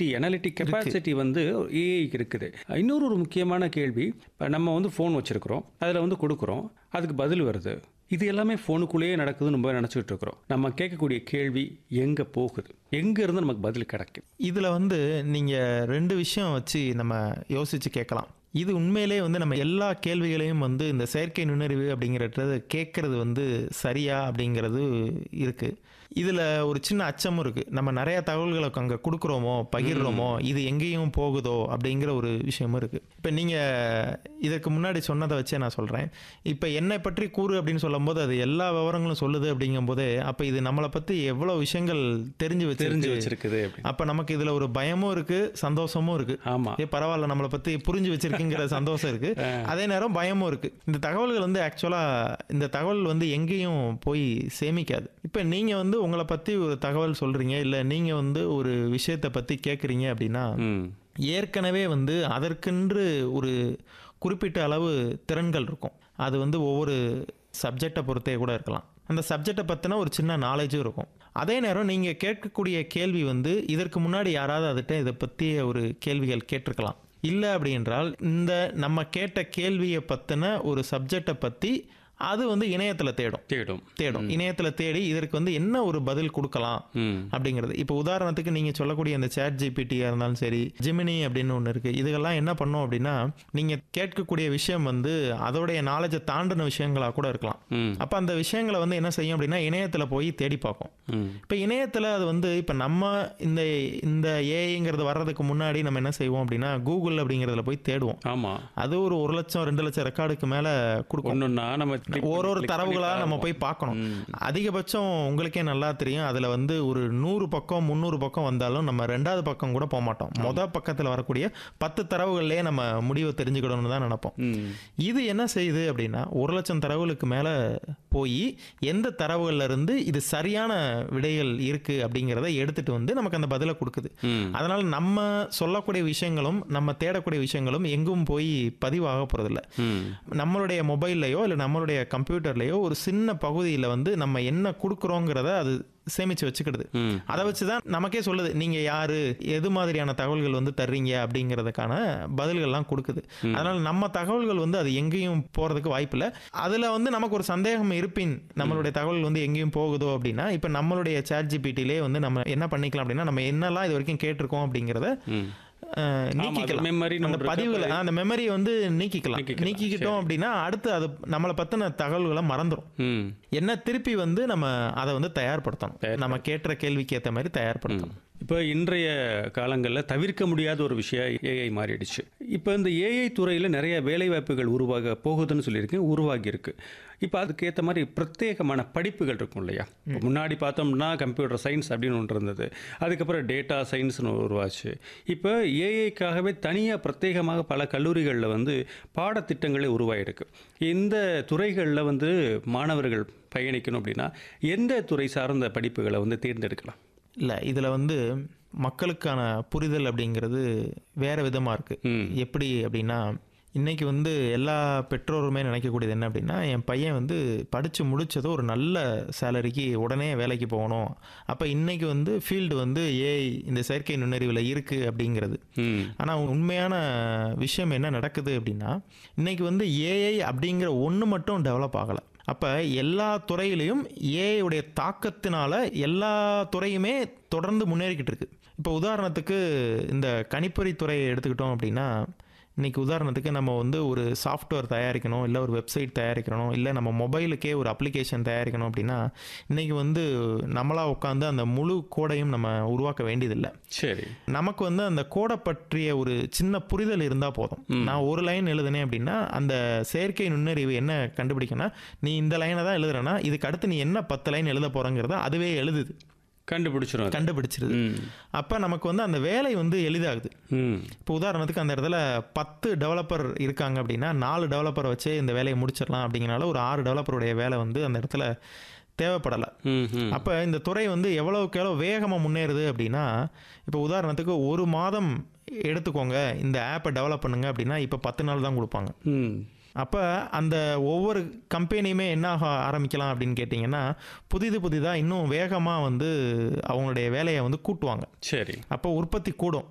Capacity analytic capacity வந்து ஏஐக்கு இருக்குது இன்னொரு ஒரு முக்கியமான கேள்வி இப்போ நம்ம வந்து ஃபோன் வச்சுருக்கிறோம் அதில் வந்து கொடுக்குறோம் அதுக்கு பதில் வருது இது எல்லாமே ஃபோனுக்குள்ளேயே நடக்குதுன்னு நம்ம நினச்சிட்டு இருக்கிறோம் நம்ம கேட்கக்கூடிய கேள்வி எங்கே போகுது எங்கே இருந்து நமக்கு பதில் கிடைக்கும் இதில் வந்து நீங்கள் ரெண்டு விஷயம் வச்சு நம்ம யோசித்து கேட்கலாம் இது உண்மையிலே வந்து நம்ம எல்லா கேள்விகளையும் வந்து இந்த செயற்கை நுண்ணறிவு அப்படிங்கிறது கேட்கறது வந்து சரியா அப்படிங்கிறது இருக்குது இதில் ஒரு சின்ன அச்சமும் இருக்குது நம்ம நிறைய தகவல்களை அங்கே கொடுக்குறோமோ பகிர்றோமோ இது எங்கேயும் போகுதோ அப்படிங்கிற ஒரு விஷயமும் இருக்குது இப்போ நீங்கள் இதற்கு முன்னாடி சொன்னதை வச்சே நான் சொல்கிறேன் இப்போ என்னை பற்றி கூறு அப்படின்னு சொல்லும்போது அது எல்லா விவரங்களும் சொல்லுது அப்படிங்கும்போதே அப்போ இது நம்மளை பற்றி எவ்வளோ விஷயங்கள் தெரிஞ்சு வச்சு தெரிஞ்சு வச்சிருக்குது அப்படின்னு அப்ப நமக்கு இதுல ஒரு பயமும் இருக்கு சந்தோஷமும் இருக்கு ஆமாம் ஏ பரவாயில்ல நம்மளை பத்தி புரிஞ்சு வச்சிருக்குங்கிற சந்தோஷம் இருக்கு அதே நேரம் பயமும் இருக்கு இந்த தகவல்கள் வந்து ஆக்சுவலா இந்த தகவல் வந்து எங்கேயும் போய் சேமிக்காது இப்ப நீங்க வந்து உங்களை பத்தி ஒரு தகவல் சொல்றீங்க இல்ல நீங்க வந்து ஒரு விஷயத்தை பத்தி கேக்குறீங்க அப்படின்னா ம் ஏற்கனவே வந்து அதற்கென்று ஒரு குறிப்பிட்ட அளவு திறன்கள் இருக்கும் அது வந்து ஒவ்வொரு சப்ஜெக்டை பொறுத்தே கூட இருக்கலாம் அந்த சப்ஜெக்டை பற்றின ஒரு சின்ன நாலேஜும் இருக்கும் அதே நேரம் நீங்கள் கேட்கக்கூடிய கேள்வி வந்து இதற்கு முன்னாடி யாராவது அதுகிட்ட இதை பற்றிய ஒரு கேள்விகள் கேட்டிருக்கலாம் இல்லை அப்படின்றால் இந்த நம்ம கேட்ட கேள்வியை பற்றின ஒரு சப்ஜெக்டை பற்றி அது வந்து இணையத்தில் தேடும் தேடும் தேடும் இணையத்தில் தேடி இதற்கு வந்து என்ன ஒரு பதில் கொடுக்கலாம் ம் அப்படிங்கிறது இப்போ உதாரணத்துக்கு நீங்கள் சொல்லக்கூடிய இந்த சேட் ஜிபிடியாக இருந்தாலும் சரி ஜெமினி அப்படின்னு ஒன்று இருக்குது இதுகெல்லாம் என்ன பண்ணும் அப்படின்னா நீங்கள் கேட்கக்கூடிய விஷயம் வந்து அதோடைய நாலேஜை தாண்டின விஷயங்களாக கூட இருக்கலாம் ம் அப்போ அந்த விஷயங்களை வந்து என்ன செய்யும் அப்படின்னா இணையத்தில் போய் தேடி பார்க்கும் ம் இப்போ இணையத்தில் அது வந்து இப்போ நம்ம இந்த இந்த ஏஐங்கிறது வர்றதுக்கு முன்னாடி நம்ம என்ன செய்வோம் அப்படின்னா கூகுள் அப்படிங்கிறதுல போய் தேடுவோம் ஆமாம் அது ஒரு ஒரு லட்சம் ரெண்டு லட்சம் ரெக்கார்டுக்கு மேலே கொடுக்கும் ஒன்றுன்னா நம்ம click பண்ணி, ஒரு ஒரு click பண்ணி தரவுகளா நம்ம பார்ப்போம். போய் பார்க்கணும் ம். அதிகபட்சம் உங்களுக்கே நல்லா தெரியும் அதுல வந்து ஒரு நூறு பக்கம் முந்நூறு பக்கம் வந்தாலும் நம்ம ரெண்டாவது பக்கம் கூட போக மாட்டோம் மொத பக்கத்துல வரக்கூடிய பத்து தரவுகள்லயே நம்ம முடிவை தெரிஞ்சுக்கணும்னு தான் நினைப்போம் ம் இது என்ன செய்யுது அப்படின்னா ஒரு லட்சம் தரவுகளுக்கு மேல போய் எந்த தரவுகள்ல இருந்து இது சரியான விடைகள் இருக்கு அப்படிங்கிறத எடுத்துட்டு வந்து நமக்கு அந்த பதிலை கொடுக்குது ம் அதனால நம்ம சொல்லக்கூடிய விஷயங்களும் நம்ம தேடக்கூடிய விஷயங்களும் எங்கும் போய் பதிவாக போறதில்ல ம் நம்மளுடைய மொபைல்லையோ இல்லை நம்மளுடைய கம்ப்யூட்டர்லையோ ஒரு சின்ன பகுதியில் வந்து நம்ம என்ன கொடுக்குறோங்கிறத அது சேமித்து வச்சுக்கிடுது ம் அதை வச்சு தான் நமக்கே சொல்லுது நீங்கள் யார் எது மாதிரியான தகவல்கள் வந்து தர்றீங்க அப்படிங்கிறதுக்கான பதில்கள்லாம் கொடுக்குது அதனால் நம்ம தகவல்கள் வந்து அது எங்கேயும் போகிறதுக்கு வாய்ப்பில்லை அதில் வந்து நமக்கு ஒரு சந்தேகம் இருப்பின் நம்மளுடைய தகவல் வந்து எங்கேயும் போகுதோ அப்படின்னா இப்போ நம்மளுடைய சேட் ஜிபிடிலே வந்து நம்ம என்ன பண்ணிக்கலாம் அப்படின்னா நம்ம என்னெல்லாம் இது வரைக்கும் கேட்டிருக்கோம் அப்படிங்கிறத ம் அஹ், அது நீக்கிக்கலாம் memory அந்த நம்ம பதிவுகளை இருக்க அந்த மெமரியை வந்து நீக்கிக்கலாம் நீக்கிக்கலாம். நீக்கிக்கிட்டோம் அப்படின்னா அடுத்து அது நம்மளை பற்றின தகவல்களை மறந்துடும் ம் என்ன திருப்பி வந்து நம்ம அதை வந்து தயார்படுத்தணும் நம்ம கேட்ட கேள்விக்கு ஏற்ற மாதிரி தயார்படுத்தணும் இப்போ இன்றைய காலங்களில் தவிர்க்க முடியாத ஒரு விஷயம் ஏஐ மாறிடுச்சு இப்போ இந்த ஏஐ துறையில் நிறைய வேலைவாய்ப்புகள் உருவாக போகுதுன்னு சொல்லியிருக்கேன் உருவாகி இருக்கு இப்போ அதுக்கேற்ற மாதிரி பிரத்யேகமான படிப்புகள் இருக்கும் இல்லையா இப்போ முன்னாடி பார்த்தோம்னா கம்ப்யூட்டர் சயின்ஸ் அப்படின்னு ஒன்று இருந்தது அதுக்கப்புறம் டேட்டா சயின்ஸ்னு உருவாச்சு இப்போ ஏஐக்காகவே தனியாக பிரத்யேகமாக பல கல்லூரிகளில் வந்து பாடத்திட்டங்களே உருவாயிருக்கு இந்த துறைகளில் வந்து மாணவர்கள் பயணிக்கணும் அப்படின்னா எந்த துறை சார்ந்த படிப்புகளை வந்து தேர்ந்தெடுக்கலாம் இல்லை இதில் வந்து மக்களுக்கான புரிதல் அப்படிங்கிறது வேற விதமாக இருக்குது ம் எப்படி அப்படின்னா இன்னைக்கு வந்து எல்லா பெற்றோருமே நினைக்கக்கூடியது என்ன அப்படின்னா என் பையன் வந்து படித்து முடிச்சதும் ஒரு நல்ல சேலரிக்கு உடனே வேலைக்கு போகணும் அப்போ இன்னைக்கு வந்து ஃபீல்டு வந்து ஏஐ இந்த செயற்கை நுண்ணறிவில் இருக்குது அப்படிங்கிறது ம் ஆனால் உண்மையான விஷயம் என்ன நடக்குது அப்படின்னா இன்னைக்கு வந்து ஏஐ அப்படிங்கிற ஒன்று மட்டும் டெவலப் ஆகலை அப்போ எல்லா துறையிலையும் ஏஐ உடைய தாக்கத்தினால எல்லா துறையுமே தொடர்ந்து முன்னேறிக்கிட்டு இருக்கு இப்போ உதாரணத்துக்கு இந்த கணிப்பொறி துறையை எடுத்துக்கிட்டோம் அப்படின்னா இன்னைக்கு உதாரணத்துக்கு நம்ம வந்து ஒரு சாஃப்ட்வேர் தயாரிக்கணும் இல்லை ஒரு வெப்சைட் தயாரிக்கணும் இல்லை நம்ம மொபைலுக்கே ஒரு அப்ளிகேஷன் தயாரிக்கணும் அப்படின்னா இன்னைக்கு வந்து நம்மளா உட்காந்து அந்த முழு கோடையும் நம்ம உருவாக்க வேண்டியதில்லை சரி நமக்கு வந்து அந்த கோடை பற்றிய ஒரு சின்ன புரிதல் இருந்தால் போதும் நான் ஒரு லைன் எழுதுனேன் அப்படின்னா அந்த செயற்கை நுண்ணறிவு என்ன கண்டுபிடிக்கும்னா நீ இந்த லைனை தான் எழுதுறேன்னா இதுக்கு அடுத்து நீ என்ன பத்து லைன் எழுத போறங்கிறத அதுவே எழுதுது கண்டுபிடிச்சிரும் அது. கண்டுபிடிச்சிருது ம் அப்போ நமக்கு வந்து அந்த வேலை வந்து எளிதாகுது ம் இப்போ உதாரணத்துக்கு அந்த இடத்துல பத்து டெவலப்பர் இருக்காங்க அப்படின்னா நாலு டெவலப்பரை வச்சு இந்த வேலையை முடிச்சிடலாம் அப்படிங்கிறனால ஒரு ஆறு டெவலப்பருடைய வேலை வந்து அந்த இடத்துல தேவைப்படலை ம் ம் அப்போ இந்த துறை வந்து எவ்வளவுக்கு எவ்வளோ வேகமாக முன்னேறுது அப்படின்னா இப்போ உதாரணத்துக்கு ஒரு மாதம் எடுத்துக்கோங்க இந்த ஆப்பை டெவலப் பண்ணுங்க அப்படின்னா இப்போ பத்து நாள் தான் கொடுப்பாங்க ம் அப்போ அந்த ஒவ்வொரு கம்பெனியுமே என்ன ஆக ஆரம்பிக்கலாம் அப்படின்னு கேட்டிங்கன்னா புதிது புதிதாக இன்னும் வேகமாக வந்து அவங்களுடைய வேலையை வந்து கூட்டுவாங்க சரி அப்போ உற்பத்தி கூடும்